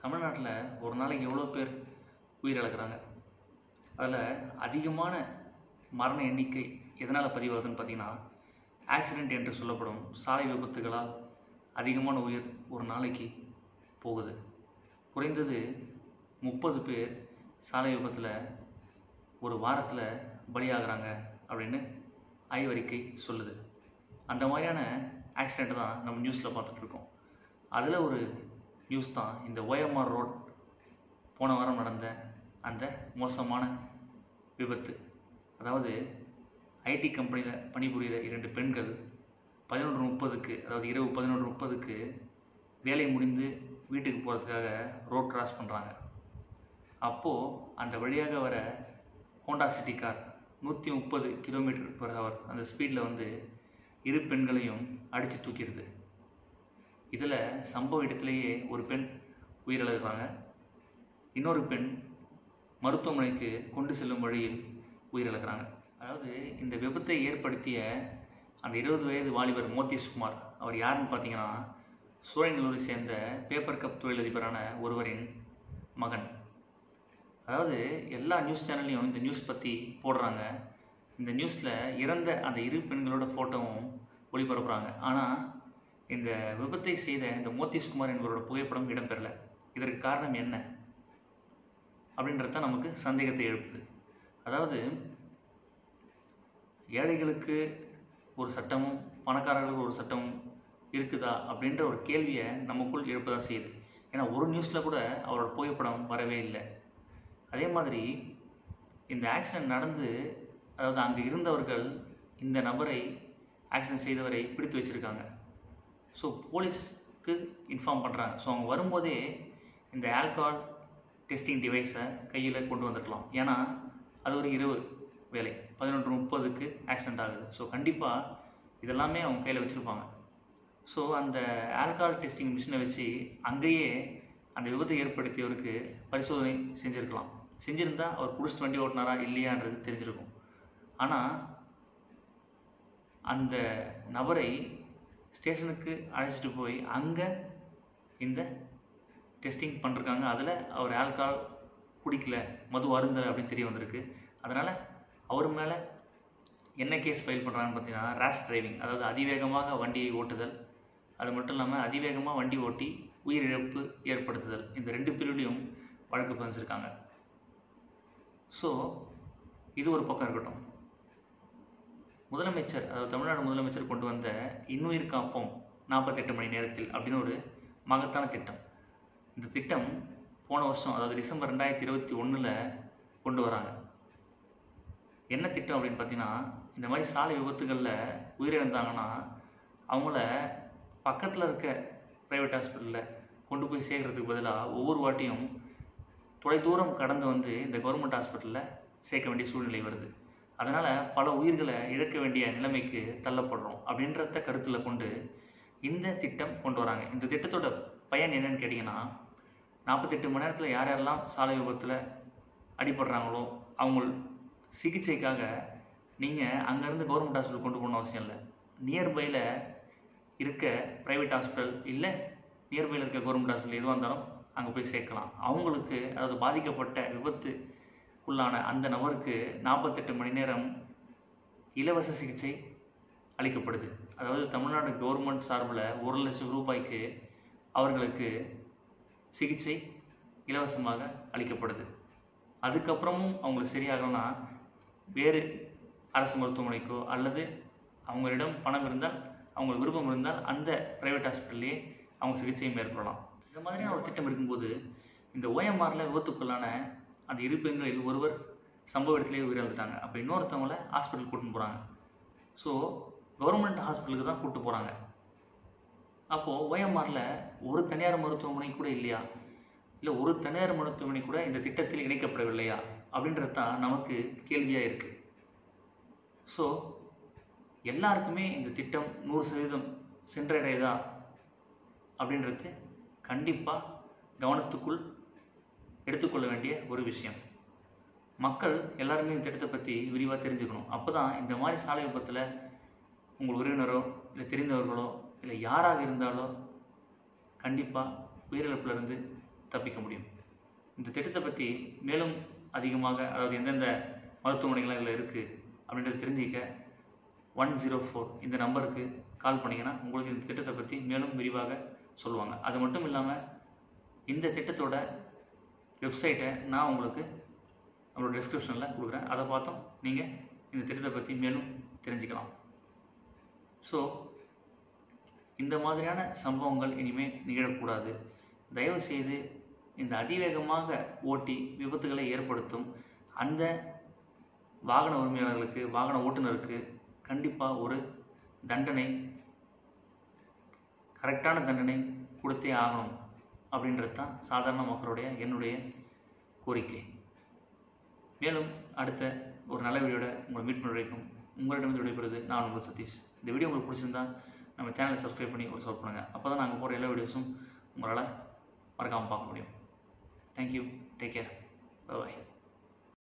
தமிழ்நாட்டில் ஒரு நாளைக்கு எவ்வளோ பேர் உயிரிழக்கிறாங்க அதில் அதிகமான மரண எண்ணிக்கை எதனால் பதிவாகுதுன்னு பார்த்தீங்கன்னா ஆக்சிடெண்ட் என்று சொல்லப்படும் சாலை விபத்துகளால் அதிகமான உயிர் ஒரு நாளைக்கு போகுது குறைந்தது முப்பது பேர் சாலை விபத்தில் ஒரு வாரத்தில் பலியாகிறாங்க அப்படின்னு ஆய்வறிக்கை சொல்லுது அந்த மாதிரியான ஆக்சிடெண்ட் தான் நம்ம நியூஸில் பார்த்துட்ருக்கோம் அதில் ஒரு நியூஸ் தான் இந்த ஓஎம்ஆர் ரோட் போன வாரம் நடந்த அந்த மோசமான விபத்து அதாவது ஐடி கம்பெனியில் பணிபுரிகிற இரண்டு பெண்கள் பதினொன்று முப்பதுக்கு அதாவது இரவு பதினொன்று முப்பதுக்கு வேலை முடிந்து வீட்டுக்கு போகிறதுக்காக ரோட் கிராஸ் பண்ணுறாங்க அப்போது அந்த வழியாக வர ஹோண்டா சிட்டி கார் நூற்றி முப்பது கிலோமீட்டர் பர் ஹவர் அந்த ஸ்பீடில் வந்து இரு பெண்களையும் அடித்து தூக்கிடுது இதில் சம்பவ இடத்திலேயே ஒரு பெண் உயிரிழக்கிறாங்க இன்னொரு பெண் மருத்துவமனைக்கு கொண்டு செல்லும் வழியில் உயிரிழக்கிறாங்க அதாவது இந்த விபத்தை ஏற்படுத்திய அந்த இருபது வயது வாலிபர் மோத்தீஷ்குமார் அவர் யாருன்னு பார்த்தீங்கன்னா சூழநல்லூரை சேர்ந்த பேப்பர் கப் தொழிலதிபரான ஒருவரின் மகன் அதாவது எல்லா நியூஸ் சேனல்லையும் இந்த நியூஸ் பற்றி போடுறாங்க இந்த நியூஸில் இறந்த அந்த இரு பெண்களோட ஃபோட்டோவும் ஒளிபரப்புகிறாங்க ஆனால் இந்த விபத்தை செய்த இந்த மோத்தீஷ்குமார் என்பவரோட புகைப்படம் இடம்பெறல இதற்கு காரணம் என்ன அப்படின்றது தான் நமக்கு சந்தேகத்தை எழுப்புது அதாவது ஏழைகளுக்கு ஒரு சட்டமும் பணக்காரர்களுக்கு ஒரு சட்டமும் இருக்குதா அப்படின்ற ஒரு கேள்வியை நமக்குள் எழுப்பதான் செய்யுது ஏன்னா ஒரு நியூஸில் கூட அவரோட புகைப்படம் வரவே இல்லை அதே மாதிரி இந்த ஆக்சிடென்ட் நடந்து அதாவது அங்கே இருந்தவர்கள் இந்த நபரை ஆக்சிடென்ட் செய்தவரை பிடித்து வச்சுருக்காங்க ஸோ போலீஸ்க்கு இன்ஃபார்ம் பண்ணுறாங்க ஸோ அவங்க வரும்போதே இந்த ஆல்கஹால் டெஸ்டிங் டிவைஸை கையில் கொண்டு வந்துருக்கலாம் ஏன்னா அது ஒரு இரவு வேலை பதினொன்று முப்பதுக்கு ஆக்சிடென்ட் ஆகுது ஸோ கண்டிப்பாக இதெல்லாமே அவங்க கையில் வச்சுருப்பாங்க ஸோ அந்த ஆல்கஹால் டெஸ்டிங் மிஷினை வச்சு அங்கேயே அந்த விபத்தை ஏற்படுத்தியவருக்கு பரிசோதனை செஞ்சுருக்கலாம் செஞ்சுருந்தா அவர் குடிச்சிட்டு வண்டி ஓட்டினாரா இல்லையான்றது தெரிஞ்சிருக்கும் ஆனால் அந்த நபரை ஸ்டேஷனுக்கு அழைச்சிட்டு போய் அங்கே இந்த டெஸ்டிங் பண்ணிருக்காங்க அதில் அவர் ஆல்கஹால் குடிக்கல மது அருந்தலை அப்படின்னு தெரிய வந்திருக்கு அதனால் அவர் மேலே என்ன கேஸ் ஃபைல் பண்ணுறாங்கன்னு பார்த்தீங்கன்னா ரேஷ் டிரைவிங் அதாவது அதிவேகமாக வண்டியை ஓட்டுதல் அது மட்டும் இல்லாமல் அதிவேகமாக வண்டி ஓட்டி உயிரிழப்பு ஏற்படுத்துதல் இந்த ரெண்டு பிரிவுலையும் வழக்கு பதிஞ்சிருக்காங்க ஸோ இது ஒரு பக்கம் இருக்கட்டும் முதலமைச்சர் அதாவது தமிழ்நாடு முதலமைச்சர் கொண்டு வந்த இன்னுயிர் காப்போம் நாற்பத்தெட்டு மணி நேரத்தில் அப்படின்னு ஒரு மகத்தான திட்டம் இந்த திட்டம் போன வருஷம் அதாவது டிசம்பர் ரெண்டாயிரத்தி இருபத்தி ஒன்றில் கொண்டு வராங்க என்ன திட்டம் அப்படின்னு பார்த்தீங்கன்னா இந்த மாதிரி சாலை விபத்துகளில் உயிரிழந்தாங்கன்னா அவங்கள பக்கத்தில் இருக்க ப்ரைவேட் ஹாஸ்பிட்டலில் கொண்டு போய் சேர்க்கறதுக்கு பதிலாக ஒவ்வொரு வாட்டியும் தொலைதூரம் கடந்து வந்து இந்த கவர்மெண்ட் ஹாஸ்பிட்டலில் சேர்க்க வேண்டிய சூழ்நிலை வருது அதனால் பல உயிர்களை இழக்க வேண்டிய நிலைமைக்கு தள்ளப்படுறோம் அப்படின்றத கருத்தில் கொண்டு இந்த திட்டம் கொண்டு வராங்க இந்த திட்டத்தோட பயன் என்னன்னு கேட்டிங்கன்னா நாற்பத்தெட்டு மணி நேரத்தில் யார் யாரெல்லாம் சாலை விபத்தில் அடிபடுறாங்களோ அவங்க சிகிச்சைக்காக நீங்கள் அங்கேருந்து கவர்மெண்ட் ஹாஸ்பிட்டல் கொண்டு போகணும் அவசியம் இல்லை நியர்பையில் இருக்க ப்ரைவேட் ஹாஸ்பிட்டல் இல்லை நியர்பையில் இருக்க கவர்மெண்ட் ஹாஸ்பிட்டல் எதுவாக இருந்தாலும் அங்கே போய் சேர்க்கலாம் அவங்களுக்கு அதாவது பாதிக்கப்பட்ட விபத்துக்குள்ளான அந்த நபருக்கு நாற்பத்தெட்டு மணி நேரம் இலவச சிகிச்சை அளிக்கப்படுது அதாவது தமிழ்நாடு கவர்மெண்ட் சார்பில் ஒரு லட்சம் ரூபாய்க்கு அவர்களுக்கு சிகிச்சை இலவசமாக அளிக்கப்படுது அதுக்கப்புறமும் அவங்களுக்கு சரியாகலன்னா வேறு அரசு மருத்துவமனைக்கோ அல்லது அவங்களிடம் பணம் இருந்தால் அவங்களுக்கு விருப்பம் இருந்தால் அந்த ப்ரைவேட் ஹாஸ்பிட்டல்லையே அவங்க சிகிச்சையை மேற்கொள்ளலாம் இந்த மாதிரியான ஒரு திட்டம் இருக்கும்போது இந்த ஓஎம்ஆரில் விபத்துக்குள்ளான அந்த இரு பெண்களில் ஒருவர் சம்பவ இடத்துலேயே உயிரிழந்துட்டாங்க அப்போ இன்னொருத்தவங்கள ஹாஸ்பிட்டல் கூட்டின்னு போகிறாங்க ஸோ கவர்மெண்ட் ஹாஸ்பிட்டலுக்கு தான் கூப்பிட்டு போகிறாங்க அப்போது ஓஎம்ஆரில் ஒரு தனியார் மருத்துவமனை கூட இல்லையா இல்லை ஒரு தனியார் மருத்துவமனை கூட இந்த திட்டத்தில் இணைக்கப்படவில்லையா அப்படின்றது தான் நமக்கு கேள்வியாக இருக்குது ஸோ எல்லாருக்குமே இந்த திட்டம் நூறு சதவீதம் சென்றடையுதா அப்படின்றது கண்டிப்பாக கவனத்துக்குள் எடுத்துக்கொள்ள வேண்டிய ஒரு விஷயம் மக்கள் எல்லாருமே இந்த திட்டத்தை பற்றி விரிவாக தெரிஞ்சுக்கணும் அப்போ தான் இந்த மாதிரி சாலை விபத்தில் உங்கள் உறவினரோ இல்லை தெரிந்தவர்களோ இல்லை யாராக இருந்தாலோ கண்டிப்பாக உயிரிழப்பிலிருந்து தப்பிக்க முடியும் இந்த திட்டத்தை பற்றி மேலும் அதிகமாக அதாவது எந்தெந்த மருத்துவமனைகள் இதில் இருக்குது அப்படின்றத தெரிஞ்சிக்க ஒன் ஜீரோ ஃபோர் இந்த நம்பருக்கு கால் பண்ணிங்கன்னா உங்களுக்கு இந்த திட்டத்தை பற்றி மேலும் விரிவாக சொல்லுவாங்க அது மட்டும் இல்லாமல் இந்த திட்டத்தோட வெப்சைட்டை நான் உங்களுக்கு நம்மளோட டிஸ்கிரிப்ஷனில் கொடுக்குறேன் அதை பார்த்தும் நீங்கள் இந்த திட்டத்தை பற்றி மேலும் தெரிஞ்சுக்கலாம் ஸோ இந்த மாதிரியான சம்பவங்கள் இனிமேல் நிகழக்கூடாது தயவு செய்து இந்த அதிவேகமாக ஓட்டி விபத்துகளை ஏற்படுத்தும் அந்த வாகன உரிமையாளர்களுக்கு வாகன ஓட்டுநருக்கு கண்டிப்பாக ஒரு தண்டனை கரெக்டான தண்டனை கொடுத்தே ஆகணும் அப்படின்றது தான் சாதாரண மக்களுடைய என்னுடைய கோரிக்கை மேலும் அடுத்த ஒரு நல்ல வீடியோட உங்களை மீட் பண்ண வரைக்கும் உங்களிடமிருந்து விடைபெறுது நான் உங்கள் சதீஷ் இந்த வீடியோ உங்களுக்கு பிடிச்சிருந்தா நம்ம சேனலை சப்ஸ்கிரைப் பண்ணி ஒரு சப்போர்ட் பண்ணுங்கள் அப்போ தான் நாங்கள் போகிற எல்லா வீடியோஸும் உங்களால் மறக்காமல் பார்க்க முடியும் தேங்க்யூ டேக் கேர் பாய்